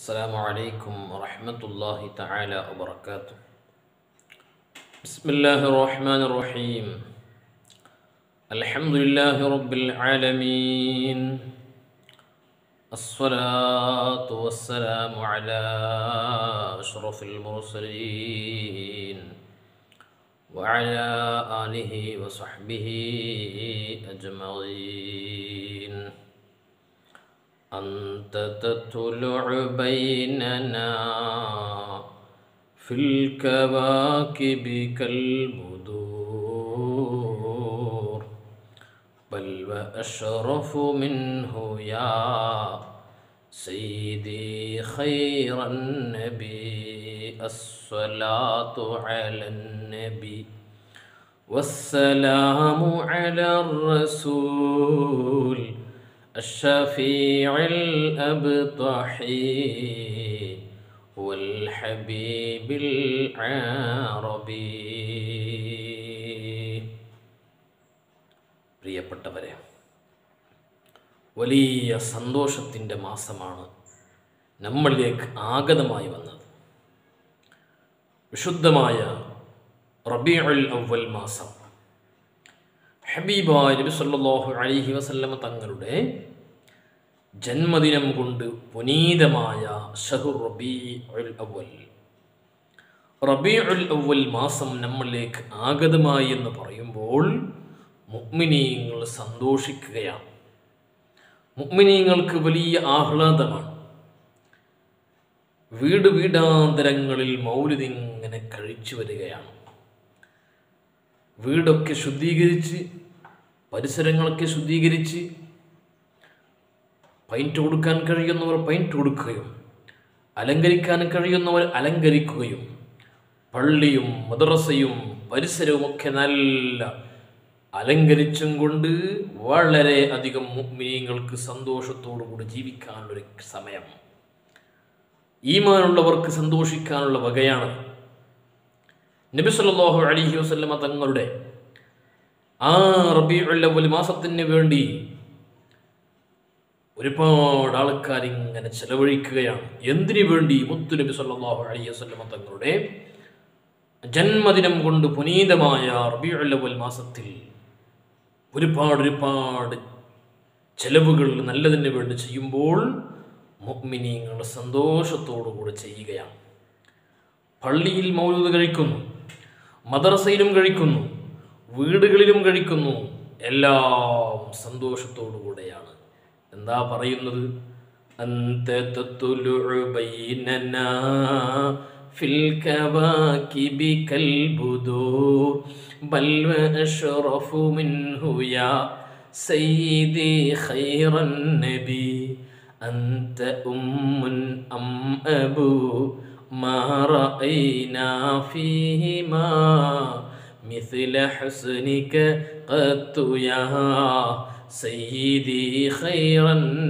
السلام عليكم ورحمة الله تعالى وبركاته بسم الله الرحمن الرحيم الحمد لله رب العالمين الصلاة والسلام على أشرف المرسلين وعلى آله وصحبه أجمعين أنت تطلع بيننا في الكواكب كالبدور بل وأشرف منه يا سيدي خير النبي الصلاة على النبي والسلام على الرسول الشفيع الأبطحي والحبيب العربي പ്രിയപ്പെട്ടവരെ വലിയ സന്തോഷത്തിൻ്റെ മാസമാണ് നമ്മളിലേക്ക് ആഗതമായി വന്നത് വിശുദ്ധമായ റബീഉൽ അവൽ മാസം ഹബീബായ നബി സല്ലല്ലാഹു അലൈഹി വസല്ലമ തങ്ങളുടെ ജന്മദിനം കൊണ്ട് പുനീതമായ ഷഹുർ റബീഉൽ അവൽ റബീഉൽ അവൽ മാസം നമ്മളിലേക്ക് ആഗതമായി എന്ന് പറയുമ്പോൾ മുഅ്മിനീങ്ങൾ സന്തോഷിക്കുകയാണ് മുഅ്മിനീങ്ങൾക്ക് വലിയ ആഹ്ലാദമാണ് വീട് വീടാന്തരങ്ങളിൽ മൗലിദിങ്ങനെ കഴിച്ചു വരികയാണ് വീടൊക്കെ ശുദ്ധീകരിച്ച് പരിസരങ്ങളൊക്കെ ശുദ്ധീകരിച്ച് പൈൻറ്റ് കൊടുക്കാൻ കഴിയുന്നവർ പൈൻറ്റ് കൊടുക്കുകയും അലങ്കരിക്കാൻ കഴിയുന്നവർ അലങ്കരിക്കുകയും പള്ളിയും മദ്രസയും പരിസരവും ഒക്കെ നല്ല അലങ്കരിച്ചും കൊണ്ട് വളരെ അധികം മുഗ്മിനീങ്ങൾക്ക് സന്തോഷത്തോടു കൂടി ജീവിക്കാനുള്ളൊരു സമയം ഈമാനുള്ളവർക്ക് സന്തോഷിക്കാനുള്ള വകയാണ് നബി സല്ലല്ലാഹു അലൈഹി വസല്ലമ തങ്ങളുടെ ആ റബീഉൽ അവ്വൽ മാസത്തിന് വേണ്ടി ഒരുപാട് ആൾക്കാർ ഇങ്ങനെ ചെലവഴിക്കുകയാണ് എന്തിനു വേണ്ടി മുത്തു നബി സല്ലല്ലാഹു അലൈഹി വസല്ലമ തങ്ങളുടെ ജന്മദിനം കൊണ്ട് പുനീതമായ റബീഉൽ അവ്വൽ മാസത്തിൽ ഒരുപാട് ഒരുപാട് ചെലവുകൾ നല്ലതിന് വേണ്ടി ചെയ്യുമ്പോൾ മുഅ്മിനീങ്ങൾ സന്തോഷത്തോടു കൂടെ ചെയ്യുകയാണ് പള്ളിയിൽ മൗലൂദ് കഴിക്കുന്നു മദ്രസയിലും കഴിക്കുന്നു വീടുകളിലും കഴിക്കുന്നു എല്ലാം സന്തോഷത്തോടു കൂടെയാണ് എന്താ പറയുന്നത് أنت تطلع بيننا في الكواكب كالبدور بل وأشرف منه يا سيدي خير النبي أنت أم أم أبو ما رأينا فيهما مثل حسنك قد يا سيدي خير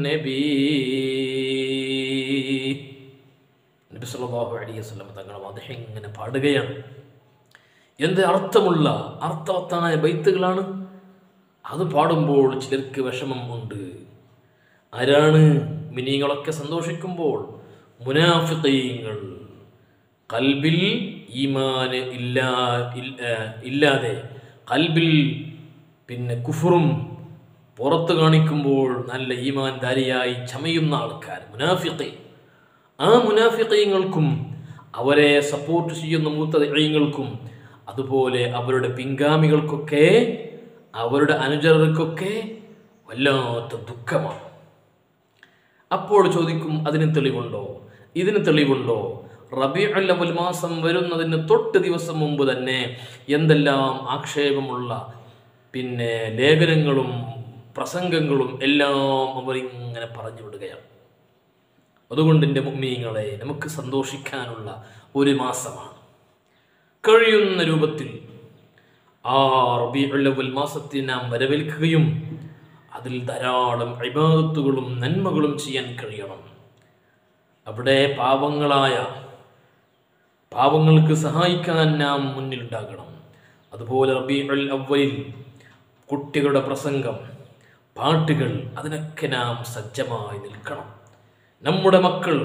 النبي നബി സല്ലല്ലാഹു അലൈഹി വസല്ലം തങ്ങളുടെ അദ്ദേഹം ഇങ്ങനെ പാടുകയാണ് എന്ത് അർത്ഥമുള്ള അർത്ഥവത്തായ ബൈത്തുകളാണ് അത് പാടുമ്പോൾ ചിലർക്ക് വിഷമം ഉണ്ട് ആരാണ് മിനിങ്ങളൊക്കെ സന്തോഷിക്കുമ്പോൾ മുനാഫിഖീങ്ങൾ കൽബിൽ ഈമാന് ഇല്ലാ ഇല്ലാതെ കൽബിൽ പിന്നെ കുഫറും പുറത്ത് കാണിക്കുമ്പോൾ നല്ല ഈമാൻ ധാരിയായി ചമയുന്ന ആൾക്കാർ മുനാഫിഖീൻ ആ മുനാഫിക്കയങ്ങൾക്കും അവരെ സപ്പോർട്ട് ചെയ്യുന്ന മൂത്തങ്ങൾക്കും അതുപോലെ അവരുടെ പിൻഗാമികൾക്കൊക്കെ അവരുടെ അനുചരർക്കൊക്കെ വല്ലാത്ത ദുഃഖമാണ് അപ്പോൾ ചോദിക്കും അതിന് തെളിവുണ്ടോ ഇതിന് തെളിവുണ്ടോ റബി അല്ലവൽ മാസം വരുന്നതിന് തൊട്ട് ദിവസം മുമ്പ് തന്നെ എന്തെല്ലാം ആക്ഷേപമുള്ള പിന്നെ ലേഖനങ്ങളും പ്രസംഗങ്ങളും എല്ലാം അവരിങ്ങനെ പറഞ്ഞു വിടുകയാണ് അതുകൊണ്ട് എൻ്റെ മുമ്മീങ്ങളെ നമുക്ക് സന്തോഷിക്കാനുള്ള ഒരു മാസമാണ് കഴിയുന്ന രൂപത്തിൽ ആ റബിഉൽ മാസത്തെ നാം വരവേൽക്കുകയും അതിൽ ധാരാളം ഇബാദത്തുകളും നന്മകളും ചെയ്യാൻ കഴിയണം അവിടെ പാവങ്ങളായ പാവങ്ങൾക്ക് സഹായിക്കാൻ നാം മുന്നിലുണ്ടാകണം അതുപോലെ റബിഉൽ അവലിൽ കുട്ടികളുടെ പ്രസംഗം പാട്ടുകൾ അതിനൊക്കെ നാം സജ്ജമായി നിൽക്കണം നമ്മുടെ മക്കൾ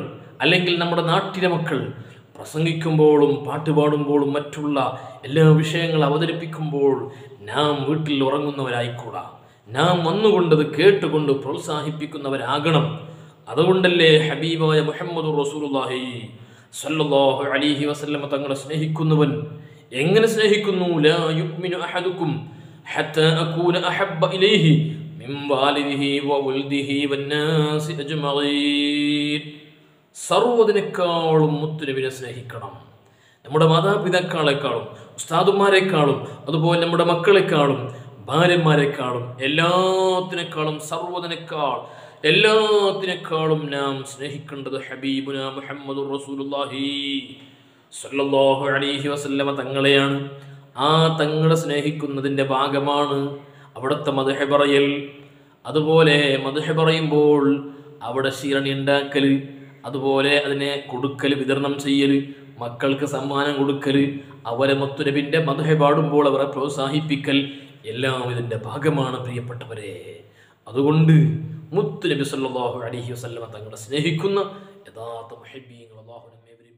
അല്ലെങ്കിൽ നമ്മുടെ നാട്ടിലെ മക്കൾ പ്രസംഗിക്കുമ്പോഴും പാട്ടുപാടുമ്പോഴും മറ്റുള്ള എല്ലാ വിഷയങ്ങൾ അവതരിപ്പിക്കുമ്പോൾ നാം വീട്ടിൽ ഉറങ്ങുന്നവരായിക്കൂടാ നാം വന്നുകൊണ്ടത് കേട്ടുകൊണ്ട് പ്രോത്സാഹിപ്പിക്കുന്നവരാകണം അതുകൊണ്ടല്ലേ ഹബീബായ മുഹമ്മദ് റസൂലുള്ളാഹി സല്ലല്ലാഹു അലൈഹി വസല്ലമ തങ്ങളെ സ്നേഹിക്കുന്നവൻ എങ്ങനെ സ്നേഹിക്കുന്നു ലാ യുഅ്മിനു അഹദുക്കും ഹത്താ അകൂന അഹബ്ബ ഇലൈഹി മിൻ വാലിദിഹി വവൽദിഹി വന്നാസി അജ്മഈൻ സർവ്വതിനേക്കാളും മുത്തുനബിനെ സ്നേഹിക്കണം നമ്മുടെ മാതാപിതാക്കളെക്കാളും ഉസ്താദുമാരെക്കാളും അതുപോലെ നമ്മുടെ മക്കളെക്കാളും ഭാര്യമാരെക്കാളും എല്ലാത്തിനേക്കാളും സർവ്വതിനേക്കാൾ എല്ലാത്തിനേക്കാളും നാം സ്നേഹിക്കേണ്ടത് ഹബീബുന മുഹമ്മദ് റസൂലുള്ളാഹി സല്ലല്ലാഹു അലൈഹി വസല്ലമ തങ്ങളെയാണ് ആ തങ്ങളെ സ്നേഹിക്കുന്നതിൻ്റെ ഭാഗമാണ് അവിടുത്തെ മദഹ പറയൽ അതുപോലെ മദഹ പറയുമ്പോൾ അവിടെ ശീരണി ഉണ്ടാക്കൽ അതുപോലെ അതിനെ കൊടുക്കൽ വിതരണം ചെയ്യൽ മക്കൾക്ക് സമ്മാനം കൊടുക്കൽ അവരെ മുത്തുനബിൻ്റെ മദഹ പാടുമ്പോൾ അവരെ പ്രോത്സാഹിപ്പിക്കൽ എല്ലാം ഇതിൻ്റെ ഭാഗമാണ് പ്രിയപ്പെട്ടവരെ അതുകൊണ്ട് മുത്തുനബി സല്ലല്ലാഹു അലൈഹി വസല്ലമ തങ്ങളെ സ്നേഹിക്കുന്ന യഥാർത്ഥ മുഹബ്ബീങ്ങൾ അള്ളാഹു നമ്മെ